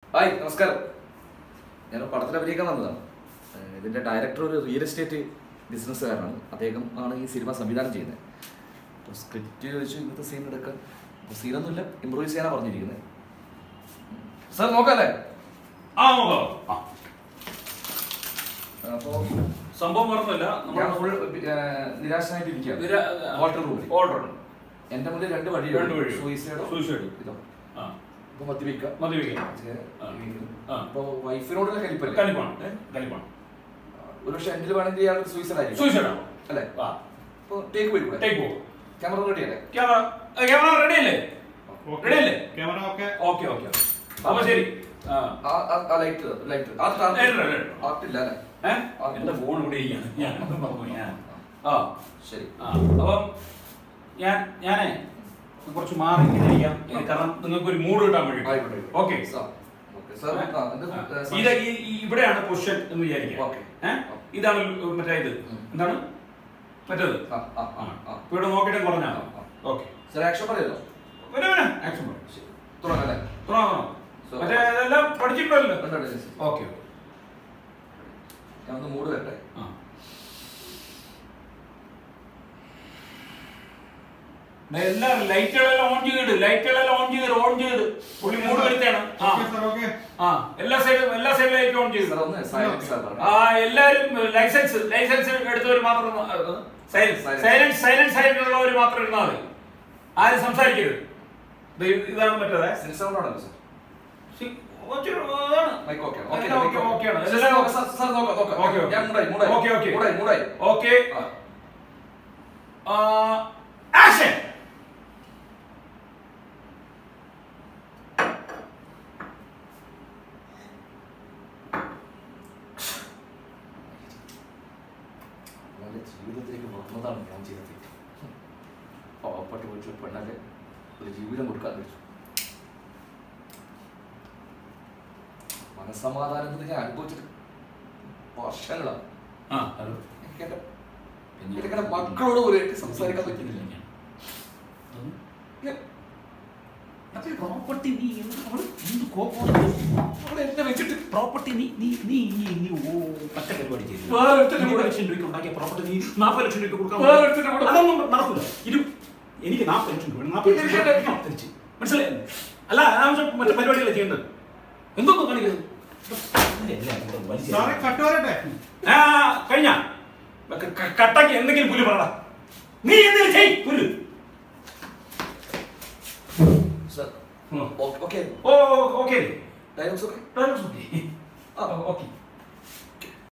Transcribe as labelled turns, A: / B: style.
A: Hi നമസ്കാരം ഞാൻ പടത്തിൽ അഭിനയിക്കാൻ വന്നതാണ് ഏഹ് ഇതിന്റെ ഡയറക്ടർ ഒരു റിയൽ എസ്റ്റേറ്റ് ബിസിനസ്സുകാരനാണ് അദ്ദേഹം ആണ് ഈ സിനിമ സംവിധാനം ചെയ്യുന്നത് അപ്പോൾ സ്ക്രിപ്റ്റ് വെച്ച് ഇന്നത്തെ സീൻ എടുക്കാൻ അപ്പോൾ സീനൊന്നുമില്ല ഇമ്പ്രൂവൈസ് ചെയ്യാനാണ് പറഞ്ഞിരിക്കുന്നത് സാർ നോക്കാല്ലേ
B: ആ നോക്കാം ആ.
A: അപ്പോൾ
B: സംഭവം പറഞ്ഞല്ല
A: ഞാൻ ഫുൾ നിരാശനായിട്ടിരിക്കുകയാണ് ഹോട്ടൽ റൂമിൽ
B: ഓർഡർ
A: എന്റെ മുന്നിൽ രണ്ട് വഴി
B: രണ്ട് വഴി.
A: സൂയിസൈഡോ
B: Suicide.
A: ഇതോ
B: ആ
A: ഇപ്പൊ മദ്യപിക്കുക
B: മദ്യപിക്കാം ആ. ആ.
A: അപ്പൊ വൈഫിനോടുള്ള കലിപ്പല്ലേ
B: കലിപ്പാണ് ഏ? കലിപ്പാണ്
A: ഒരു പക്ഷെ എൻഡിൽ വേണമെങ്കിൽ ഇയാൾ സൂയിസൈഡ് ആയിരിക്കും
B: സൂയിസൈഡ് ആണോ
A: അല്ലേ
B: ആ
A: അപ്പൊ ടേക്ക് പോയി കൂടെ
B: ടേക്ക് പോ
A: ക്യാമറ റെഡി അല്ലേ
B: ക്യാമറ ക്യാമറ റെഡി അല്ലേ റെഡി അല്ലേ
C: ക്യാമറ ഒക്കെ
B: ഓക്കെ ഓക്കെ അപ്പൊ ശരി ആ
A: ആ ആ light light art
B: Light, light, light.
A: Art ഇല്ല അല്ലേ
B: ഏ? എന്റെ ഫോൺ ഇവിടെ ഇരിക്കുകയാണ്. ഞാൻ മറന്നുപോയി. ഞാൻ. ആ
A: ശരി
B: ആ അപ്പം ഞാൻ ഞാനേ കുറച്ച് മാറി ഇങ്ങനെ ഇരിക്കാം ഏ, കാരണം നിങ്ങൾക്ക് ഒരു മൂഡ് കിട്ടാൻ വേണ്ടി
A: ആയിക്കോട്ടെ
B: ഓക്കെ
A: സാർ ഓക്കെ സാർ ആ, എന്ത്, ഏ, സാർ-
B: ഇത് ഈ- ഈ- ഇവിടെയാണ് പൊസിഷൻ എന്ന് വിചാരിക്കുക
A: Okay.
B: ഏ? ഇതാണ് ല- മറ്റേ ഇത് എന്താണ് മറ്റേത്
A: ആ, ആ, ആ, ആ.
B: ഇപ്പൊ ഇവിടെ നോക്കിയിട്ട് പറഞ്ഞാൽ
A: ആ.
B: ഓക്കെ
A: സാർ ആക്ഷൻ പറയല്ലോ
B: വരാ വരാ ആക്ഷൻ പറ
A: ശരി തുടങ്ങാം അല്ലേ
B: തുടങ്ങാം
A: So-
B: മറ്റേ ഇതെല്ലാം പഠിച്ചിട്ടുണ്ടല്ലോ
A: ഉണ്ട്, ഉണ്ട്, ഉണ്ട്.
B: ഓക്കെ
A: ഞാൻ ഒന്ന് മൂഡ് വരട്ടെ
B: ആ ദേ എല്ലാവരും ലൈറ്റുകളെല്ലാം ഓൺ ചെയ്തിട്ട് ലൈറ്റുകളെല്ലാം ഓൺ ചെയ്ത് ഓൺ ചെയ്ത് പുള്ളി മൂട് വരുത്താണ് ആ
C: ഓക്കെ സാർ ഓക്കെ
B: ആ എല്ലാ സൈഡും എല്ലാ സൈഡിലും ലൈറ്റ് ഓൺ ചെയ്ത്
A: സാർ ഒന്ന് സൈലൻസ് സാർ പറഞ്ഞു
B: ആ എല്ലാരും ലൈസൻസ് ലൈസൻസ് എടുത്തവർ മാത്രം സൈലൻസ്
A: Silence.
B: സൈലൻസ് സൈലൻസ് ആയിട്ടുള്ളവർ മാത്രം ഇരുന്നാൽ മതി ആരും സംസാരിക്കരുത് ദേ ഇതാണ് മറ്റേത്
A: സെൻസ് സൗണ്ട് ആണല്ലോ സാർ
B: സി- ഒത്തിരി അതാണ്.
A: മൈക്ക് ഓക്കെ
B: എല്ലാം ഓക്കെ, ഓക്കെയാണ്.
A: സാർ
B: എല്ലാം
A: നോക്കാം, സാർ സാർ നോക്കാം നോക്കാം
B: ഓക്കെ, ഓക്കെ.
A: ഞാൻ മൂടായി മൂടായി
B: ഓക്കെ, ഓക്കെ.
A: മൂടായി മൂടായി
B: ഓക്കെ
A: ആ
B: ആക്ഷൻ
A: അവന്റെ ജീവിതത്തിലേക്ക് വന്നതാണ് ഞാൻ ചെയ്ത തെറ്റ് പാവപ്പെട്ട വീട്ടിൽ പെണ്ണല്ലേ ഒരു ജീവിതം കൊടുക്കാൻ വെച്ചു മനസ്സമാധാനത്തിന് ഞാൻ അനുഭവിച്ചിട്ട് വർഷങ്ങളാണ്
B: ആ ഹലോ
A: എനിക്ക് എന്റെ എനിക്ക് എന്റെ മക്കളോട് പോലും എനിക്ക് സംസാരിക്കാൻ പറ്റുന്നില്ല ഞാൻ-
D: പ്രോപ്പർട്ടി നീ എന്ത് അവള് എന്ത് കോപ്പം
A: അവളെ എന്നെ വെച്ചിട്ട്
D: പ്രോപ്പർട്ടി നീ നീ നീ നീ നീ ഓ പറ്റ പരിപാടി ചെയ്തു
A: വേറെ ഒരുത്തന്റെ
D: ഇരുപത്
A: കൂടെ-
D: ലക്ഷം രൂപയ്ക്ക് ഉണ്ടാക്കിയ പ്രോപ്പർട്ടി നീ നാൽപ്പത് ലക്ഷം രൂപയ്ക്ക് കൊടുക്കാൻ
A: വേറെ ഒരുത്തന്റെ കൂടെ-
D: അതൊന്നും നടക്കില്ല ഇരു എനിക്ക് നാൽപ്പത് ലക്ഷം രൂപ നാൽപ്പത് ലക്ഷം രൂപ
A: ഇരിക്കട്ടെ.
D: ആ, തിരിച്ച് മനസ്സിലായി അല്ല ആവശ്യം മറ്റേ പരിപാടികളെ ചെയ്യേണ്ടത് എന്തോന്നു കാണിക്കുന്നത് ഇതെല്ലാം കൂടെ വലിച്ച്
C: സാറേ കട്ട് വരട്ടെ
B: ആ കഴിഞ്ഞ കട്ടാക്കി എന്തെങ്കിലും പുല്ല് പറടാ നീ എന്തെങ്കിലും ചെയ് പുല്ല്
A: സാർ
B: ഉം.
A: ഓക്കെ
B: ഓ ഓക്കെ
A: ഡയലോഗ്സ് ഒക്കെ
B: ഡയലോഗ്സ് ഓക്കെ
A: ആ.
B: ഓക്കെ